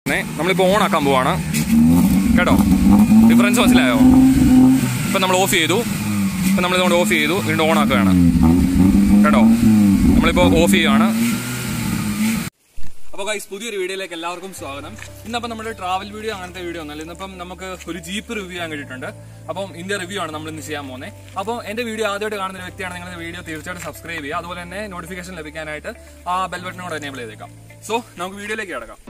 നമ്മളിപ്പോൾ ഓൺ ആക്കാൻ പോവാണ് കേട്ടോ ഡിഫറൻസ് മനസ്സിലായോ ഇപ്പം നമ്മൾ ഓഫ് ചെയ്തു ഇപ്പം നമ്മളിതുകൊണ്ട് ഓഫ് ചെയ്തു വീണ്ടും ഓൺ ആക്കുകയാണ് കേട്ടോ നമ്മളിപ്പോൾ ഓഫ് ചെയ്യുകയാണ് അപ്പോൾ ഗൈസ് പുതിയൊരു വീഡിയോയിലേക്ക് എല്ലാവർക്കും സ്വാഗതം ഇന്നപ്പം നമ്മുടെ ട്രാവൽ വീഡിയോ അങ്ങനത്തെ വീഡിയോ ഒന്നല്ല ഇന്നിപ്പം നമുക്ക് ഒരു ജീപ്പ് റിവ്യൂ ചെയ്യാൻ കിട്ടിയിട്ടുണ്ട് അപ്പം ഇതിന്റെ റിവ്യൂ ആണ് നമ്മൾ ഇന്ന് ചെയ്യാൻ പോകുന്നത് അപ്പോൾ എന്റെ വീഡിയോ ആദ്യമായിട്ട് കാണുന്ന ഒരു വ്യക്തിയാണ് നിങ്ങളുടെ വീഡിയോ തീർച്ചയായിട്ടും സബ്സ്ക്രൈബ് ചെയ്യുക അതുപോലെ തന്നെ നോട്ടിഫിക്കേഷൻ ലഭിക്കാനായിട്ട് ആ ബെൽ ബട്ടനോട് എനേബിൾ ചെയ്തേക്കാം സോ നമുക്ക് വീഡിയോയിലേക്ക് കിടക്കാം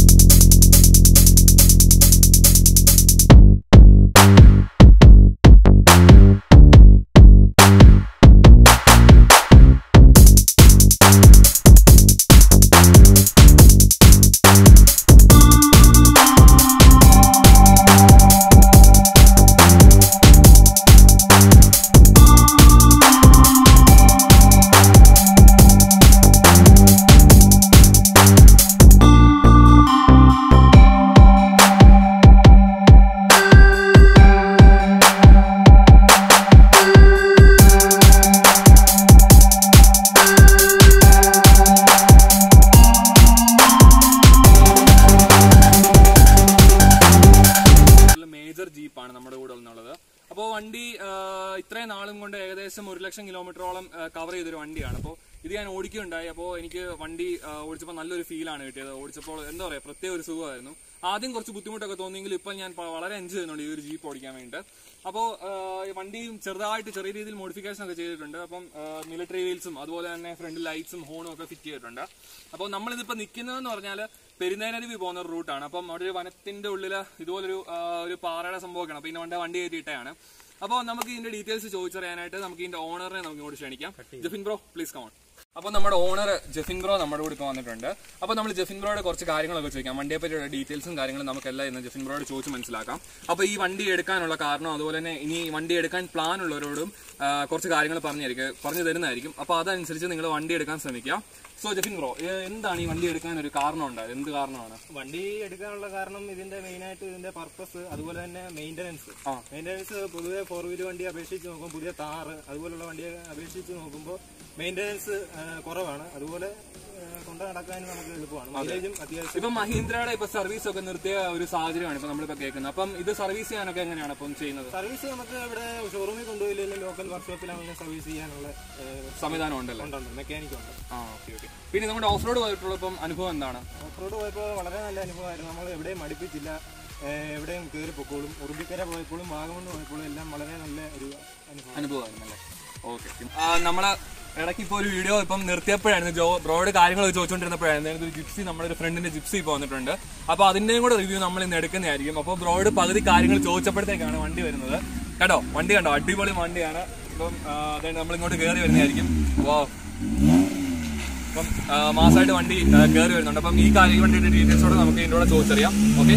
മേജർ ജീപ്പാണ് നമ്മുടെ കൂടെ ഉള്ളത് അപ്പോൾ വണ്ടി ആ, ഇത്രയും നാളും കൊണ്ട് ഏകദേശം ഒരു ലക്ഷം കിലോമീറ്ററോളം കവർ ചെയ്തൊരു വണ്ടിയാണ് അപ്പോൾ ഇത് ഞാൻ ഓടിക്കുകയുണ്ടായി അപ്പോൾ എനിക്ക് വണ്ടി ആ, ഓടിച്ചപ്പോൾ നല്ലൊരു ഫീലാണ് കിട്ടിയത് ഓടിച്ചപ്പോൾ എന്താ പറയുക പ്രത്യേക ഒരു സുഖമായിരുന്നു ആദ്യം കുറച്ച് ബുദ്ധിമുട്ടൊക്കെ തോന്നിയെങ്കിൽ ഇപ്പോൾ ഞാൻ പ- വളരെ എൻജോയ് ചെയ്യുന്നുണ്ട് ഈ ഒരു ജീപ്പ് ഓടിക്കാൻ വേണ്ടിയിട്ട് അപ്പോൾ വണ്ടിയും ചെറുതായിട്ട് ചെറിയ രീതിയിൽ മോഡിഫിക്കേഷൻ ഒക്കെ ചെയ്തിട്ടുണ്ട് അപ്പം മിലിറ്ററി വീൽസും അതുപോലെ തന്നെ ഫ്രണ്ട് ലൈറ്റ്സും ഹോണും ഒക്കെ ഫിറ്റ് ചെയ്തിട്ടുണ്ട് അപ്പോൾ നമ്മളിതിപ്പോൾ നിൽക്കുന്നതെന്ന് പറഞ്ഞാൽ പെരുന്നേനരുവി പോകുന്ന ഒരു റൂട്ടാണ് അപ്പം അവിടെ ഒരു വനത്തിന്റെ ഉള്ളിൽ ഇതുപോലൊരു ആ, ഒരു പാറയുടെ സംഭവമൊക്കെയാണ് അപ്പോൾ ഇതിന്റെ വണ്ടി കയറ്റിയിട്ടാണ് അപ്പോൾ നമുക്ക് ഇതിന്റെ ഡീറ്റെയിൽസ് ചോദിച്ചറിയാനായിട്ട് നമുക്ക് ഇതിന്റെ ഓണറിനെ നമുക്ക് ഇങ്ങോട്ട് ക്ഷണിക്കാം ജഫിൻ ബ്രോ പ്ലീസ് കമോൺ അപ്പോൾ നമ്മുടെ ഓണർ ജഫിൻ ബ്രോ നമ്മുടെ കൂടെ ഇപ്പോൾ വന്നിട്ടുണ്ട് അപ്പോൾ നമ്മൾ ജഫിൻ ബ്രോയുടെ കുറച്ച് കാര്യങ്ങളൊക്കെ ചോദിക്കാം വണ്ടിയെ പറ്റിയുള്ള ഡീറ്റെയിൽസും കാര്യങ്ങളും നമുക്കെല്ലാം ഇന്ന് ജഫിൻ ബ്രോയോട് ചോദിച്ച് മനസ്സിലാക്കാം അപ്പോൾ ഈ വണ്ടി എടുക്കാനുള്ള കാരണം അതുപോലെ തന്നെ ഇനി വണ്ടി എടുക്കാൻ പ്ലാൻ ഉള്ളവരോടും ആ, കുറച്ച് കാര്യങ്ങൾ പറഞ്ഞായിരിക്കും പറഞ്ഞു തരുന്നതായിരിക്കും അപ്പോൾ അതനുസരിച്ച് നിങ്ങൾ വണ്ടി എടുക്കാൻ ശ്രമിക്കുക സോ ജഫിൻ ബ്രോ എന്താണ് ഈ വണ്ടി എടുക്കാൻ ഒരു കാരണം ഉണ്ടായത് എന്ത് കാരണമാണ് വണ്ടി എടുക്കാനുള്ള കാരണം ഇതിന്റെ മെയിൻ ആയിട്ട് ഇതിന്റെ പർപ്പസ് അതുപോലെ തന്നെ മെയിന്റനൻസ് ആ. മെയിന്റനൻസ് പൊതുവെ ഫോർ വീലർ വണ്ടി അപേക്ഷിച്ച് നോക്കുമ്പോൾ പുതിയ താറ് അതുപോലുള്ള വണ്ടിയെ അപേക്ഷിച്ച് നോക്കുമ്പോൾ മെയിന്റനൻസ് കുറവാണ് അതുപോലെ ആ, കൊണ്ട് നടക്കാനും നമുക്ക് എളുപ്പമാണ് മൈലേജും അത്യാവശ്യം ഇപ്പൊ മഹീന്ദ്രയുടെ ഇപ്പൊ സർവീസ് ഒക്കെ നിർത്തിയ ഒരു സാഹചര്യമാണ് ഇപ്പൊ നമ്മളിപ്പോ കേൾക്കുന്നത് അപ്പം ഇത് സർവീസ് ചെയ്യാനൊക്കെ എങ്ങനെയാണ് അപ്പം ചെയ്യുന്നത് സർവീസ് നമുക്ക് ഇവിടെ ഷോറൂമിൽ കൊണ്ടുപോയില്ലെങ്കിൽ ലോക്കൽ വർക്ക്ഷോപ്പിലാണ് സർവീസ് ചെയ്യാനുള്ള സംവിധാനം ഉണ്ടല്ലോ ഉണ്ടുണ്ട് മെക്കാനിക് ഉണ്ട് ആ ഓക്കെ ഓക്കെ പിന്നെ നമ്മുടെ ഓഫ് റോഡ് പോയിട്ടുള്ള ഇപ്പം അനുഭവം എന്താണ് ഓഫ് റോഡ് പോയപ്പോൾ വളരെ നല്ല അനുഭവമായിരുന്നു നമ്മൾ എവിടെയും മടുപ്പിച്ചില്ല ഏഹ് എവിടെയും കയറി പൊക്കോളും ഉറുമ്പിക്കര പോയപ്പോഴും വാഗമണ് പോയപ്പോഴും എല്ലാം വളരെ നല്ല ഒരു അനുഭവം അനുഭവമായിരുന്നല്ലേ ഓക്കെ നമ്മള് ഇടയ്ക്ക് ഇപ്പോൾ ഒരു വീഡിയോ ഇപ്പം നിർത്തിയപ്പോഴായിരുന്നു ജോ ബ്രോയുടെ കാര്യങ്ങൾ ചോദിച്ചുകൊണ്ടിരുന്നപ്പോഴായിരുന്നു അതിനകത്ത് ഒരു ജിപ്സി നമ്മുടെ ഒരു ഫ്രണ്ടിന്റെ ജിപ്സി ഇപ്പോൾ വന്നിട്ടുണ്ട് അപ്പോൾ അതിന്റെയും കൂടെ റിവ്യൂ നമ്മൾ ഇന്ന് എടുക്കുന്നതായിരിക്കും അപ്പോൾ ബ്രോയുടെ പകുതി കാര്യങ്ങൾ ചോദിച്ചപ്പോഴത്തേക്കാണ് വണ്ടി വരുന്നത് കേട്ടോ വണ്ടി കണ്ടോ അടിപൊളി വണ്ടിയാണ് ഇപ്പം ആ, അതായത് നമ്മൾ ഇങ്ങോട്ട് കയറി വരുന്നതായിരിക്കും വാ അപ്പം ആ, മാസമായിട്ട് വണ്ടി ആ, കയറി വരുന്നുണ്ട് അപ്പം ഈ കാര്യം ഈ വണ്ടിയുടെ ഡീറ്റെയിൽസോടെ നമുക്ക് ഇതിൻ്റെ കൂടെ ചോദിച്ചറിയാം ഓക്കെ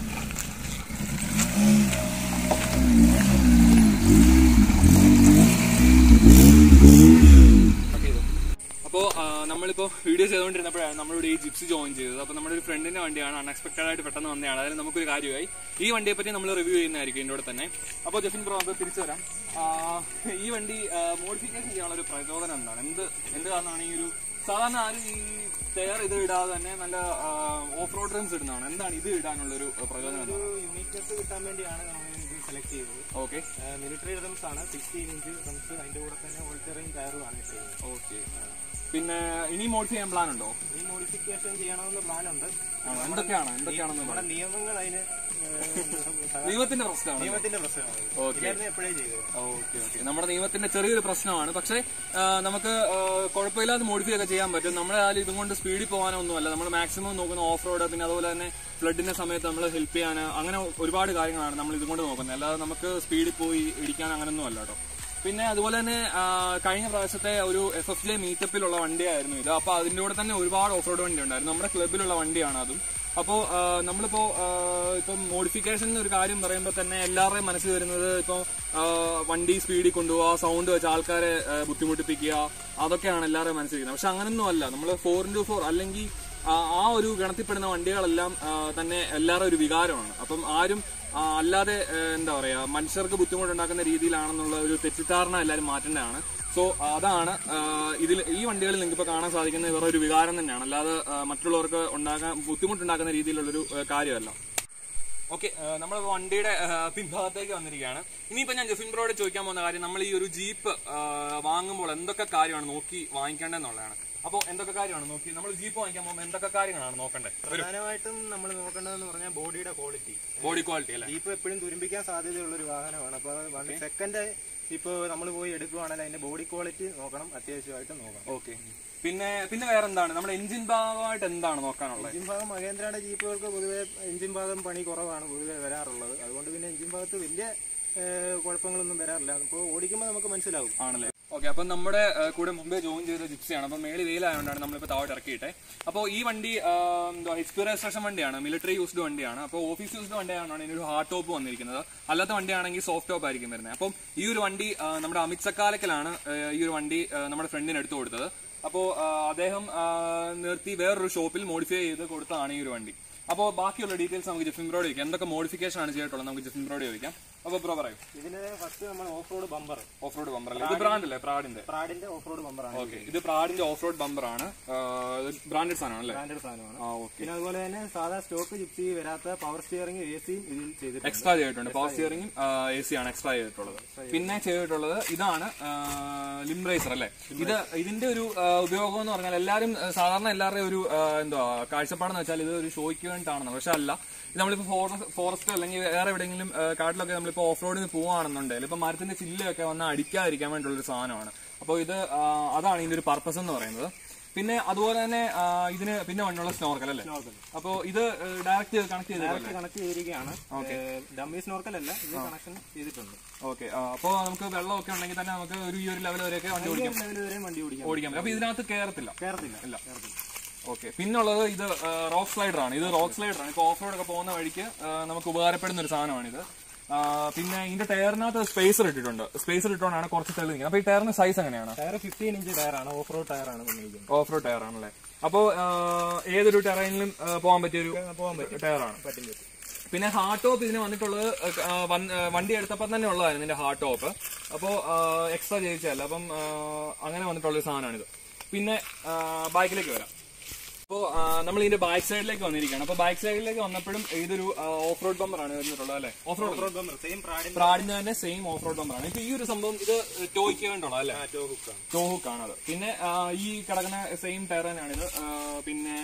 അപ്പോൾ നമ്മളിപ്പോൾ വീഡിയോ ചെയ്തുകൊണ്ടിരുന്നപ്പോഴാണ് നമ്മളിവിടെ ഈ ജിപ്സി ജോയിൻ ചെയ്തത് അപ്പോൾ നമ്മുടെ ഒരു ഫ്രണ്ടിന്റെ വണ്ടിയാണ് അൺഎക്സ്പെക്ടഡ് ആയിട്ട് പെട്ടെന്ന് വന്നതാണ് അതായത് നമുക്കൊരു കാര്യമായി ഈ വണ്ടിയെ പറ്റി നമ്മൾ റിവ്യൂ ചെയ്യുന്നതായിരിക്കും ഇതിൻ്റെ കൂടെ തന്നെ അപ്പോൾ ജഫിൻ ബ്രോ നമുക്ക് തിരിച്ചു വരാം ആ, ഈ വണ്ടി മോഡിഫിക്കേഷൻ ചെയ്യാനുള്ള ഒരു പ്രചോദനം എന്താണ് എന്ത് എന്ത് കാരണമാണ് ഈ ഒരു സാധാരണ ആരും ഈ ടയർ ഇത് ഇടാതെ തന്നെ നല്ല ഓഫ് റോഡ് റൺസ് ഇടുന്നതാണ് എന്താണ് ഇത് ഇടാനുള്ള ഒരു പ്രചോദനം ഒരു യൂണിക്നെസ് കിട്ടാൻ വേണ്ടിയാണ് നമ്മൾ ഇത് സെലക്ട് ചെയ്തത് ഓക്കെ മിലിറ്ററി റിംസ് ആണ് സിക്സ്റ്റീൻ ഇഞ്ച് റിംസ് അതിന്റെ കൂടെ തന്നെ ഓൾട്ടറിങ് ടയറുമാണ് ഇട്ടത് ഓക്കെ പിന്നെ ഇനി മോഡിഫൈ ചെയ്യാൻ പ്ലാൻ ഉണ്ടോ ഈ മോഡിഫിക്കേഷൻ ചെയ്യണമെന്ന് പ്ലാൻ ഉണ്ട് ആണോ? എന്തൊക്കെയാണ് എന്തൊക്കെയാണെന്ന് നമ്മുടെ നിയമങ്ങൾ അതിന് ഏഹ്, നിയമത്തിന്റെ പ്രശ്നമാണ് നിയമത്തിന്റെ പ്രശ്നമാണ് ഓക്കെ ഇല്ലായിരുന്നു എപ്പോഴേ ചെയ്തത് ഓക്കെ ഓക്കെ നമ്മുടെ നിയമത്തിന്റെ ചെറിയൊരു പ്രശ്നമാണ് പക്ഷേ ആ, നമുക്ക് ആ, കുഴപ്പമില്ലാതെ മോഡിഫൈ ഒക്കെ ചെയ്യാൻ പറ്റും നമ്മുടെ ആരും ഇതും കൊണ്ട് സ്പീഡിൽ പോകാനൊന്നുമല്ല നമ്മൾ മാക്സിമം നോക്കുന്ന ഓഫ് റോഡ് പിന്നെ അതുപോലെ തന്നെ ഫ്ലഡിന്റെ സമയത്ത് നമ്മൾ ഹെൽപ്പ് ചെയ്യാൻ അങ്ങനെ ഒരുപാട് കാര്യങ്ങളാണ് നമ്മൾ ഇതുകൊണ്ട് നോക്കുന്നത് അല്ലാതെ നമുക്ക് സ്പീഡിൽ പോയി ഇടിക്കാൻ അങ്ങനെയൊന്നും അല്ല കേട്ടോ പിന്നെ അതുപോലെ തന്നെ ആ, കഴിഞ്ഞ പ്രാവശ്യത്തെ ഒരു എഫ് എഫ് ജെ മീറ്റപ്പിലുള്ള വണ്ടിയായിരുന്നു ഇത് അപ്പൊ അതിന്റെ കൂടെ തന്നെ ഒരുപാട് ഓഫ് റോഡ് വണ്ടി ഉണ്ടായിരുന്നു നമ്മുടെ ക്ലബിലുള്ള വണ്ടിയാണ് അതും അപ്പോൾ നമ്മളിപ്പോ ആ, ഇപ്പം മോഡിഫിക്കേഷൻ ഒരു കാര്യം പറയുമ്പോൾ തന്നെ എല്ലാവരുടെയും മനസ്സിൽ വരുന്നത് ഇപ്പോൾ വണ്ടി സ്പീഡിൽ കൊണ്ടുപോകുക സൗണ്ട് വെച്ച് ആൾക്കാരെ ആ, ബുദ്ധിമുട്ടിപ്പിക്കുക അതൊക്കെയാണ് എല്ലാവരുടെയും മനസ്സിലിരിക്കുന്നത് പക്ഷെ അങ്ങനൊന്നും അല്ല നമ്മൾ ഫോർ ഇൻറ്റു ഫോർ അല്ലെങ്കിൽ ആ ആ ഒരു ഗണത്തിൽപ്പെടുന്ന വണ്ടികളെല്ലാം ആ, തന്നെ എല്ലാവരും ഒരു വികാരമാണ് അപ്പം ആരും ആ, അല്ലാതെ ആ, എന്താ പറയാ മനുഷ്യർക്ക് ബുദ്ധിമുട്ടുണ്ടാക്കുന്ന രീതിയിലാണെന്നുള്ള ഒരു തെറ്റിദ്ധാരണ എല്ലാവരും മാറ്റേണ്ടതാണ് സോ അതാണ് ആ, ഇതിൽ ഈ വണ്ടികളിൽ നിങ്ങൾക്ക് ഇപ്പോൾ കാണാൻ സാധിക്കുന്ന ഇവരുടെ ഒരു വികാരം തന്നെയാണ് അല്ലാതെ ആ, മറ്റുള്ളവർക്ക് ഉണ്ടാക്കാൻ ബുദ്ധിമുട്ടുണ്ടാക്കുന്ന രീതിയിലുള്ളൊരു ആ, കാര്യമല്ല ഓക്കെ നമ്മൾ വണ്ടിയുടെ ആ, പിൻഭാഗത്തേക്ക് വന്നിരിക്കുകയാണ് ഇനിയിപ്പോൾ ഞാൻ ജഫിൻ ബ്രോയോട് ചോദിക്കാൻ പോകുന്ന കാര്യം നമ്മൾ ഈ ഒരു ജീപ്പ് ആ, വാങ്ങുമ്പോൾ എന്തൊക്കെ കാര്യമാണ് നോക്കി വാങ്ങിക്കേണ്ടതെന്നുള്ളതാണ് അപ്പോൾ എന്തൊക്കെ കാര്യമാണ് നോക്കി നമ്മൾ ജീപ്പ് വാങ്ങിക്കാൻ പോകുമ്പോൾ എന്തൊക്കെ കാര്യങ്ങളാണ് നോക്കേണ്ടത് പ്രധാനമായിട്ടും നമ്മൾ നോക്കേണ്ടതെന്ന് പറഞ്ഞാൽ ബോഡിയുടെ ക്വാളിറ്റി ബോഡി ക്വാളിറ്റി അല്ലേ ജീപ്പ് എപ്പോഴും തുരുമ്പിക്കാൻ സാധ്യതയുള്ള ഒരു വാഹനമാണ് അപ്പോൾ സെക്കൻഡ് ഇപ്പോൾ നമ്മൾ പോയി എടുക്കുവാണെങ്കിൽ അതിന്റെ ബോഡി ക്വാളിറ്റി നോക്കണം അത്യാവശ്യമായിട്ട് നോക്കണം ഓക്കെ പിന്നെ പിന്നെ വേറെ എന്താണ് നമ്മുടെ എഞ്ചിൻ ഭാഗമായിട്ട് എന്താണ് നോക്കാനുള്ളത് എഞ്ചിൻ ഭാഗം മഹേന്ദ്രയുടെ ജീപ്പുകൾക്ക് പൊതുവെ എഞ്ചിൻ ഭാഗം പണി കുറവാണ് പൊതുവെ വരാറുള്ളത് അതുകൊണ്ട് പിന്നെ എഞ്ചിൻ ഭാഗത്ത് വലിയ ഏഹ്, കുഴപ്പങ്ങളൊന്നും വരാറില്ല അപ്പോൾ ഓടിക്കുമ്പോൾ നമുക്ക് മനസ്സിലാവും ആണല്ലേ ഓക്കെ അപ്പം നമ്മുടെ ആ, കൂടെ മുമ്പേ ജോയിൻ ചെയ്ത ജിപ്സിയാണ് അപ്പം മേളിൽ വെയിലായതുകൊണ്ടാണ് നമ്മളിപ്പോൾ താഴോട്ട് ഇറക്കിയിട്ടെ അപ്പോൾ ഈ വണ്ടി ആ, എന്താ എച്ച് പി രജിസ്ട്രേഷൻ വണ്ടിയാണ് മിലിറ്ററി യൂസ്ഡ് വണ്ടിയാണ് അപ്പോൾ ഓഫീസ് യൂസ്ഡ് വണ്ടിയാണ് ഇതിനൊരു ഹാർഡ് ടോപ്പ് വന്നിരിക്കുന്നത് അല്ലാത്ത വണ്ടിയാണെങ്കിൽ സോഫ്റ്റ് ടോപ്പ് ആയിരിക്കും വരുന്നത് അപ്പം ഈ ഒരു വണ്ടി ആ, നമ്മുടെ അമിത് സക്കാലക്കലാണ് ആ, ഈ ഒരു വണ്ടി ആ, നമ്മുടെ ഫ്രണ്ടിന് എടുത്തു കൊടുത്തത് അപ്പോൾ അദ്ദേഹം ആ, നിർത്തി വേറൊരു ഷോപ്പിൽ മോഡിഫൈ ചെയ്ത് കൊടുത്തതാണ് ഈ ഒരു വണ്ടി അപ്പോൾ ബാക്കിയുള്ള ഡീറ്റെയിൽസ് നമുക്ക് ജിഫിൻ ബ്രോഡ് ചോദിക്കാം എന്തൊക്കെ മോഡിഫിക്കേഷൻ ആണ് ചെയ്തിട്ടുള്ളത് നമുക്ക് ജിഫിൻ ബ്രോഡ് ചോദിക്കാം അപ്പോൾ ബ്രോ പറയൂ ഇതിന് ഫസ്റ്റ് നമ്മൾ off road bumper off road bumper അല്ലേ ഇത് ബ്രാൻഡ് അല്ലേ പ്രാഡിന്റെ പ്രാഡിന്റെ ഓഫ് റോഡ് ബമ്പറാണ് ഓക്കെ ഇത് പ്രാഡിന്റെ ഓഫ് റോഡ് ബമ്പർ ആണ് ബ്രാൻഡഡ് സാധനമാണ് അല്ലേ ബ്രാൻഡഡ് സാധനമാണ് ആ ഓക്കെ പിന്നെ അതുപോലെ തന്നെ സാധാ സ്റ്റോക്ക് ജിപ്സി വരാത്ത പവർ സ്റ്റിയറിംഗ് എ സിയും ഇതിൽ ചെയ്തിട്ടുണ്ട് എക്സ്ട്രാ ചെയ്തിട്ടുണ്ട് പവർ സ്റ്റിയറിംഗും എ സി ആണ് എക്സ്ട്രാ ചെയ്തിട്ടുള്ളത് പിന്നെ ചെയ്തിട്ടുള്ളത് ഇതാണ് ലിംറേസർ അല്ലേ ഇത് ഇതിന്റെ ഒരു ആ, ഉപയോഗം എന്ന് പറഞ്ഞാൽ എല്ലാവരും ആ, സാധാരണ എല്ലാവരുടെയും ഒരു ആ, എന്താ കാഴ്ചപ്പാടെന്ന് വെച്ചാൽ ഇത് ഒരു ഷോയ്ക്ക് വേണ്ടിയിട്ടാണെന്ന് പക്ഷെ അല്ല ഇത് നമ്മളിപ്പോ ഫോറസ്റ്റ് അല്ലെങ്കിൽ വേറെ എവിടെയെങ്കിലും ആ, കാട്ടിലൊക്കെ നമ്മളിപ്പോ ഓഫ് റോഡിന് പോവാണെന്നുണ്ടെങ്കിൽ ഇപ്പൊ മരത്തിന്റെ ചില്ലയൊക്കെ വന്ന് അടിക്കാതിരിക്കാൻ വേണ്ടിയുള്ള ഒരു സാധനമാണ് അപ്പോൾ ഇത് ആ, അതാണ് ഇതിന്റെ ഒരു പർപ്പസ് എന്ന് പറയുന്നത് പിന്നെ അതുപോലെ തന്നെ ആ, ഇതിന് പിന്നെ വണ്ണുള്ള സ്നോർക്കൽ അല്ലേ അപ്പോൾ ഇത് ഡയറക്റ്റ് കണക്ട് ചെയ്തിട്ടല്ലേ കണക്ട് ചെയ്തിരിക്കുകയാണ് ഡമ്മി സ്നോർക്കൽ അല്ല ഇത് കണക്ഷൻ ചെയ്തിട്ടുണ്ട് ഓക്കെ അപ്പോൾ നമുക്ക് വെള്ളമൊക്കെ ഉണ്ടെങ്കിൽ തന്നെ നമുക്ക് ഒരു ഈ ഒരു ലെവൽ വരെയൊക്കെ വണ്ടി ഓടിക്കാം ലെവൽ വരെ വണ്ടി ഓടിക്കാം ഓടിക്കാൻ പറ്റും അപ്പൊ ഇതിനകത്ത് കയറത്തില്ല കയറത്തില്ല ഇല്ല ഓക്കെ പിന്നുള്ളത് ഇത് റോക്ക് സ്ലൈഡർ ആണ് ഇത് റോക്ക് സ്ലൈഡർ ആണ് ഇപ്പൊ ഓഫ് റോഡ് ഒക്കെ പോകുന്ന വഴിക്ക് ആ, നമുക്ക് ഉപകാരപ്പെടുന്ന ഒരു സാധനമാണിത് ആ, പിന്നെ ഇതിന്റെ ടയറിനകത്ത് സ്പേസർ ഇട്ടിട്ടുണ്ട് സ്പേസർ ഇട്ടുകൊണ്ടാണ് കുറച്ച് തെളി നിൽക്കുന്നത് അപ്പൊ ഈ ടയറിന്റെ സൈസ് എങ്ങനെയാണ് ടയർ ഫിഫ്റ്റീൻ ഇഞ്ച് ടയറാണ് ഓഫ് റോഡ് ടയറാണ് വന്നിരിക്കുന്നത് ഓഫ് റോഡ് ടയർ ആണല്ലേ അപ്പോൾ ഏതൊരു ടെറൈനിലും പോകാൻ പറ്റിയ ഒരു പോകാൻ പറ്റും ടയറാണ് പറ്റും പറ്റും പിന്നെ ഹാർഡ് ടോപ്പ് ഇതിന് വന്നിട്ടുള്ളത് ആ, വന്ന്- ആ, വണ്ടി എടുത്തപ്പോൾ തന്നെ ഉള്ളതായിരുന്നു ഇതിന്റെ ഹാർഡ് ടോപ്പ് അപ്പോൾ എക്സ്ട്രാ ചെയ്യിച്ചല്ല അപ്പം ആ, അങ്ങനെ വന്നിട്ടുള്ളൊരു സാധനമാണിത് പിന്നെ ആ, ബാക്കിലേക്ക് വരാം അപ്പോൾ നമ്മൾ ഇതിന്റെ ബാക്ക് സൈഡിലേക്ക് വന്നിരിക്കുകയാണ് അപ്പോൾ ബാക്ക് സൈഡിലേക്ക് വന്നപ്പോഴും ഇതൊരു ഓഫ് റോഡ് ബമ്പറാണ് വരുന്നിട്ടുള്ളത് അല്ലേ off road road bumper same പ്രാഡിന്റെ പ്രാഡിന്റെ തന്നെ സെയിം ഓഫ് റോഡ് ബമ്പറാണ് ഇപ്പൊ ഈ ഒരു സംഭവം ഇത് ടോയ്ക്ക് വേണ്ടുള്ള അല്ലേ ടോ ഹുക്കാണ് ടോ ഹുക്ക് ആണത് പിന്നെ ആ, ഈ കിടക്കുന്ന സെയിം ടയർ തന്നെയാണിത് ആ, പിന്നെ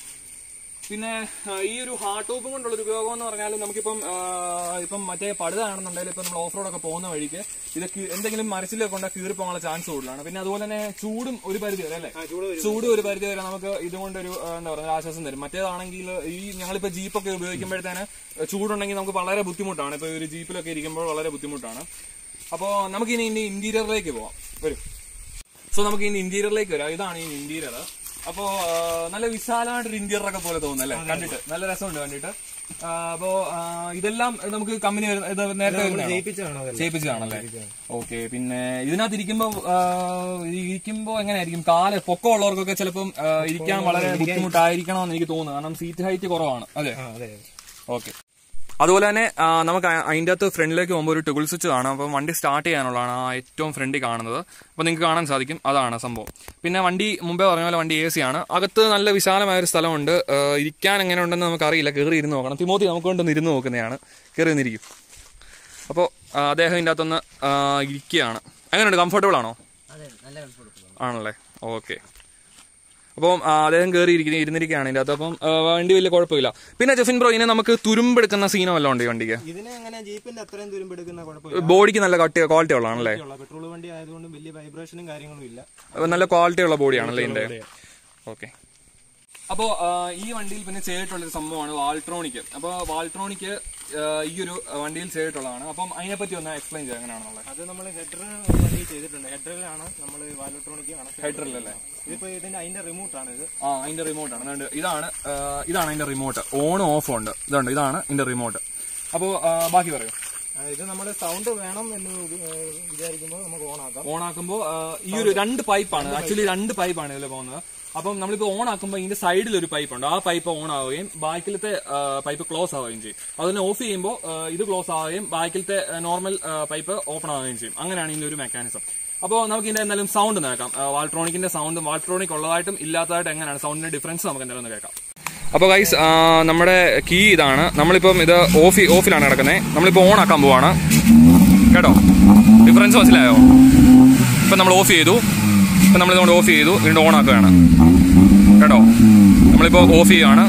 പിന്നെ ആ, ഈ ഒരു ഹാർഡ് ടോപ്പും കൊണ്ടുള്ള ഒരു ഉപയോഗം എന്ന് പറഞ്ഞാൽ നമുക്കിപ്പം ആ, ഇപ്പം മറ്റേ പടുതാണെന്നുണ്ടെങ്കിൽ ഇപ്പം നമ്മൾ ഓഫ് റോഡൊക്കെ പോകുന്ന വഴിക്ക് ഇത് കീ- എന്തെങ്കിലും മരച്ചിലൊക്കെ കൊണ്ട് കീറി പോകാനുള്ള ചാൻസ് കൂടുതലാണ് പിന്നെ അതുപോലെ തന്നെ ചൂടും ഒരു പരിധി വരെ അല്ലേ ചൂട് വരും ചൂട് ഒരു പരിധി വരെ നമുക്ക് ഇതുകൊണ്ടൊരു ആ, എന്താ പറയുക ഒരു ആശ്വാസം തരും മറ്റേതാണെങ്കിൽ ഈ ഞങ്ങളിപ്പോ ജീപ്പൊക്കെ ഉപയോഗിക്കുമ്പോഴത്തേന് ചൂടുണ്ടെങ്കിൽ നമുക്ക് വളരെ ബുദ്ധിമുട്ടാണ് ഇപ്പൊ ഒരു ജീപ്പിലൊക്കെ ഇരിക്കുമ്പോൾ വളരെ ബുദ്ധിമുട്ടാണ് അപ്പോൾ നമുക്ക് ഇനി ഇനി ഇന്റീരിയറിലേക്ക് പോവാം വരും സോ നമുക്ക് ഇനി ഇന്റീരിയറിലേക്ക് വരാം ഇതാണ് ഈ ഇന്റീരിയർ അപ്പോ ആ, നല്ല വിശാലമായിട്ടൊരു ഇന്റീരിയർ ഒക്കെ പോലെ തോന്നുന്നല്ലേ കണ്ടിട്ട് നല്ല രസമുണ്ട് കണ്ടിട്ട് ആ, അപ്പോ ആ, ഇതെല്ലാം നമുക്ക് കമ്പനി ഇത് നേരത്തെ വരുന്നതാണോ? ജയിപ്പിച്ചാണോ അതല്ല ചെയ്യിപ്പിച്ചതാണല്ലേ ഓക്കെ പിന്നെ ഇതിനകത്ത് ഇരിക്കുമ്പോ ആ, ഇരിക്കുമ്പോ എങ്ങനെയായിരിക്കും കാല് പൊക്കം ഉള്ളവർക്കൊക്കെ ചിലപ്പം ആ, ഇരിക്കാൻ വളരെ ബുദ്ധിമുട്ടായിരിക്കണമെന്ന് എനിക്ക് തോന്നുന്നു കാരണം സീറ്റ് ഹൈറ്റ് കുറവാണ് അതെ ആ അതെ ഓക്കെ അതുപോലെ തന്നെ ആ, നമുക്ക് അ- അതിന്റെ അകത്ത് ഫ്രണ്ടിലേക്ക് പോകുമ്പോൾ ഒരു ടുഗിൾ സ്വിച്ച് കാണാം അപ്പം വണ്ടി സ്റ്റാർട്ട് ചെയ്യാനുള്ളതാണ് ആ ഏറ്റവും ഫ്രണ്ടിൽ കാണുന്നത് അപ്പോൾ നിങ്ങൾക്ക് കാണാൻ സാധിക്കും അതാണ് സംഭവം പിന്നെ വണ്ടി മുമ്പേ പറഞ്ഞ പോലെ വണ്ടി എ സി ആണ് അകത്ത് നല്ല വിശാലമായ ഒരു സ്ഥലമുണ്ട് ആ, ഇരിക്കാൻ എങ്ങനെ ഉണ്ടെന്ന് നമുക്കറിയില്ല കയറി ഇരുന്ന് നോക്കണം തിമോത്തി നമുക്ക് കൊണ്ടൊന്ന് ഇരുന്ന് നോക്കുന്നതാണ് കയറി നിന്നിരിക്കും അപ്പോൾ അദ്ദേഹം ഇതിൻ്റെ അകത്തൊന്ന് ആ, ഇരിക്കുകയാണ് എങ്ങനെയുണ്ട് കംഫർട്ടബിൾ ആണോ അതെ നല്ല കംഫർട്ടബിൾ ആണല്ലേ ഓക്കെ അപ്പം ആ, അദ്ദേഹം കയറി ഇരിക്കുന്ന ഇരുന്നിരിക്കുകയാണ് ഇതിൻ്റെ അകത്ത് അപ്പം ആ, വണ്ടി വലിയ കുഴപ്പമില്ല പിന്നെ ജഫിൻ ബ്രോ ഇനി നമുക്ക് തുരുമ്പെടുക്കുന്ന സീനോ വല്ലതും ഉണ്ട് ഈ വണ്ടിക്ക് ഇതിനെ അങ്ങനെ ജീപ്പിന്റെ അത്രയും തുരുമ്പെടുക്കുന്ന കുഴപ്പമില്ല ബോഡിക്ക് നല്ല കട്ടി ക്വാളിറ്റി ഉള്ളതാണല്ലേ പെട്രോൾ വണ്ടി ആയതുകൊണ്ട് വലിയ വൈബ്രേഷനും കാര്യങ്ങളും ഇല്ല അപ്പൊ നല്ല ക്വാളിറ്റി ഉള്ള ബോഡിയാണല്ലേ ഇതിന്റെ ഓക്കെ അപ്പോൾ ഈ വണ്ടിയിൽ പിന്നെ ചെയ്തിട്ടുള്ള ഒരു സംഭവമാണ് വാൾട്രോണിക്ക് അപ്പോൾ വാൾട്രോണിക്ക് ഈ ഒരു വണ്ടിയിൽ ചെയ്തിട്ടുള്ളതാണ് അപ്പം അതിനെപ്പറ്റി ഒന്ന് എക്സ്പ്ലെയിൻ ചെയ്യാം എങ്ങനെയാണെന്നുള്ളത് അത് നമ്മൾ ഹെഡർ വണ്ടി ചെയ്തിട്ടുണ്ട് ഹെഡറിലാണ് നമ്മൾ വാലോട്രോണിക് കണക്ട് ഹൈഡ്രലല്ലേ ഇതിപ്പോ ഇതിന്റെ അതിന്റെ റിമോട്ട് ആണ് ഇത് ആ അതിന്റെ റിമോട്ടാണ് അതുകൊണ്ട് ഇതാണ് ആ, ഇതാണ് അതിന്റെ റിമോട്ട് ഓണും ഓഫും ഉണ്ട് ഇതുണ്ട് ഇതാണ് ഇതിന്റെ റിമോട്ട് അപ്പോൾ ബാക്കി പറയൂ ആ, ഇത് നമ്മൾ സൗണ്ട് വേണം എന്ന് വി- ഏഹ് വിചാരിക്കുമ്പോൾ നമുക്ക് ഓൺ ആക്കാം ഓൺ ആക്കുമ്പോൾ ഈ ഒരു രണ്ട് പൈപ്പാണ് ആക്ച്വലി രണ്ട് പൈപ്പാണ് ഇതിൽ പോകുന്നത് അപ്പം നമ്മളിപ്പോ ഓൺ ആക്കുമ്പോൾ ഇതിന്റെ സൈഡിൽ ഒരു പൈപ്പ് ഉണ്ട് ആ പൈപ്പ് ഓൺ ആവുകയും ബാക്കിലത്തെ പൈപ്പ് ക്ലോസ് ആവുകയും ചെയ്യും അതിനെ ഓഫ് ചെയ്യുമ്പോൾ ഇത് ക്ലോസ് ആവുകയും ബാക്കിലത്തെ നോർമൽ പൈപ്പ് ഓപ്പൺ ആവുകയും ചെയ്യും അങ്ങനെയാണ് ഇതിന്റെ ഒരു മെക്കാനിസം അപ്പോൾ നമുക്ക് ഇതിന്റെ എന്തായാലും സൗണ്ട് നോക്കാം വാൾട്രോണിക്കിന്റെ സൗണ്ടും വാൾട്രോണിക് ഉള്ളതായിട്ടും ഇല്ലാത്തതായിട്ടും എങ്ങനെയാണ് സൗണ്ടിന്റെ ഡിഫറൻസ് നമുക്ക് എന്തായാലും ഒന്ന് കേൾക്കാം അപ്പോൾ ഗൈസ് നമ്മുടെ കീ ഇതാണ് നമ്മളിപ്പം ഇത് ഓഫ് ഓഫിലാണ് കിടക്കുന്നത് നമ്മളിപ്പോൾ ഓൺ ആക്കാൻ പോവാണ് കേട്ടോ ഡിഫറൻസ് മനസ്സിലായോ ഇപ്പം നമ്മൾ ഓഫ് ചെയ്തു ഇപ്പം നമ്മളിതുകൊണ്ട് ഓഫ് ചെയ്തു വീണ്ടും ഓൺ ആക്കുകയാണ് കേട്ടോ നമ്മളിപ്പോൾ ഓഫ് ചെയ്യുകയാണ്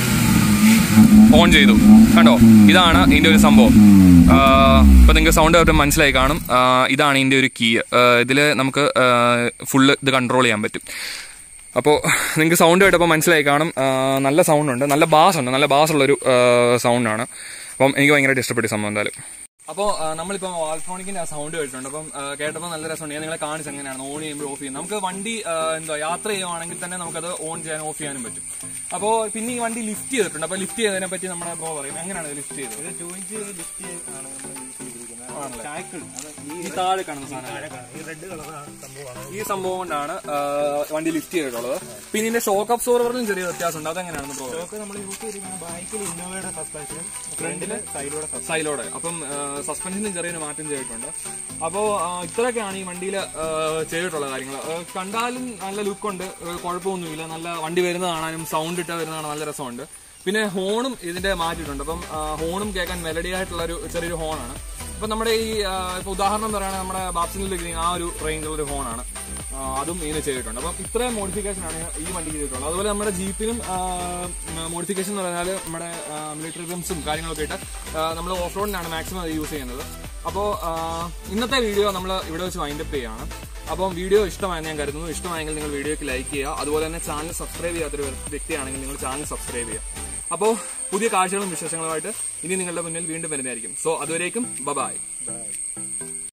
ഓൺ ചെയ്തു കണ്ടോ ഇതാണ് ഇതിൻ്റെ ഒരു സംഭവം ഇപ്പം നിങ്ങൾക്ക് സൗണ്ട് ആയിട്ട് മനസ്സിലായി കാണും ആ, ഇതാണ് ഇതിൻ്റെ ഒരു കീ ഇതിൽ നമുക്ക് ഫുള്ള് ഇത് കൺട്രോൾ ചെയ്യാൻ പറ്റും അപ്പോൾ നിങ്ങൾക്ക് സൗണ്ട് കേട്ടപ്പോൾ മനസ്സിലായി കാണും ആ, നല്ല സൗണ്ട് ഉണ്ട് നല്ല ബാസ് ഉണ്ട് നല്ല ബാസ് ഉള്ളൊരു സൗണ്ടാണ് അപ്പം എനിക്ക് ഭയങ്കരമായിട്ട് ഇഷ്ടപ്പെട്ടു ഈ സംഭവം എന്തായാലും അപ്പോൾ നമ്മളിപ്പോൾ വാൾട്രോണിക്കിന്റെ ആ സൗണ്ട് കേട്ടിട്ടുണ്ട് അപ്പം ആ, കേട്ടപ്പോൾ നല്ല രസമുണ്ട് ഞാൻ നിങ്ങളെ കാണിച്ച് എങ്ങനെയാണ് ഓൺ ചെയ്യുമ്പോൾ ഓഫ് ചെയ്യുന്നത് നമുക്ക് വണ്ടി ആ, എന്താ യാത്ര ചെയ്യുവാണെങ്കിൽ തന്നെ നമുക്കത് ഓൺ ചെയ്യാനും ഓഫ് ചെയ്യാനും പറ്റും അപ്പോൾ പിന്നെ ഈ വണ്ടി ലിഫ്റ്റ് ചെയ്തിട്ടുണ്ട് അപ്പോൾ ലിഫ്റ്റ് ചെയ്തതിനെ പറ്റി നമ്മുടെ ബ്രോ പറയും എങ്ങനെയാണ് ലിഫ്റ്റ് ചെയ്തത് ഇത് ടു ഇഞ്ച് ലിഫ്റ്റ് ആണ് നമ്മൾ യൂസ് ചെയ്തിരിക്കുന്നത് സൈക്കിൾ അത് ഈ ഈ താഴെ കാണുന്ന സാധനം ഈ റെഡ് കളറാണ് സംഭവമാണ് ഈ സംഭവം കൊണ്ടാണ് ആ, വണ്ടി ലിഫ്റ്റ് ചെയ്തിട്ടുള്ളത് പിന്നെ ഇതിന്റെ ഷോക്ക് അബ്സോർവറിലും ചെറിയ വ്യത്യാസമുണ്ട് അതെങ്ങനെയാണെന്ന് ബ്രോ സ്റ്റോക്ക് നമ്മൾ യൂസ് ചെയ്തിരിക്കുന്ന ബൈക്കിൽ ഇന്നോവയുടെ സസ്പെൻഷനും ഫ്രണ്ടില് സൈഡിലൂടെ സൈലോടെ അപ്പം സസ്പെൻഷനും ചെറിയൊരു മാറ്റം ചെയ്തിട്ടുണ്ട് അപ്പോൾ ഇത്രയൊക്കെയാണ് ഈ വണ്ടിയിൽ ചെയ്തിട്ടുള്ള കാര്യങ്ങൾ കണ്ടാലും നല്ല ലുക്കുണ്ട് കുഴപ്പമൊന്നുമില്ല നല്ല വണ്ടി വരുന്നത് കാണാനും സൗണ്ട് ഇട്ട് വരുന്നതാണ് നല്ല രസമുണ്ട് പിന്നെ ഹോണും ഇതിന്റെ മാറ്റിയിട്ടുണ്ട് അപ്പം ആ, ഹോണും കേൾക്കാൻ മെലഡി ആയിട്ടുള്ള ഒരു ചെറിയൊരു ഹോണാണ് അപ്പൊ നമ്മുടെ ഈ ആ, ഇപ്പൊ ഉദാഹരണം പറയുകയാണെങ്കിൽ നമ്മുടെ ബാപ്സിനിൽ ആ ഒരു റേഞ്ചുള്ള ഒരു ഹോണാണ് ആ, അതും ഇതിന് ചെയ്തിട്ടുണ്ട് അപ്പം ഇത്രയും മോഡിഫിക്കേഷൻ ആണ് ഈ വണ്ടിക്ക് ചെയ്തിട്ടുള്ളത് അതുപോലെ നമ്മുടെ ജീപ്പിനും മോഡിഫിക്കേഷൻ എന്ന് പറഞ്ഞാൽ നമ്മുടെ മിലിറ്ററി റിംസും കാര്യങ്ങളൊക്കെ ഇട്ട് നമ്മൾ ഓഫ് റോഡിനാണ് മാക്സിമം അത് യൂസ് ചെയ്യുന്നത് അപ്പോൾ ഇന്നത്തെ വീഡിയോ നമ്മൾ ഇവിടെ വെച്ച് വൈൻഡപ്പ് ചെയ്യുകയാണ് അപ്പം വീഡിയോ ഇഷ്ടമായെന്ന് ഞാൻ കരുതുന്നു ഇഷ്ടമായെങ്കിൽ നിങ്ങൾ വീഡിയോക്ക് ലൈക്ക് ചെയ്യുക അതുപോലെ തന്നെ ചാനൽ സബ്സ്ക്രൈബ് ചെയ്യാത്തൊരു വ്യക്തിയാണെങ്കിൽ നിങ്ങൾ ചാനൽ സബ്സ്ക്രൈബ് ചെയ്യുക അപ്പോൾ പുതിയ കാഴ്ചകളും വിശേഷങ്ങളുമായിട്ട് ഇനി നിങ്ങളുടെ മുന്നിൽ വീണ്ടും വരുന്നതായിരിക്കും സോ അതുവരേക്കും ബബായ് ബൈ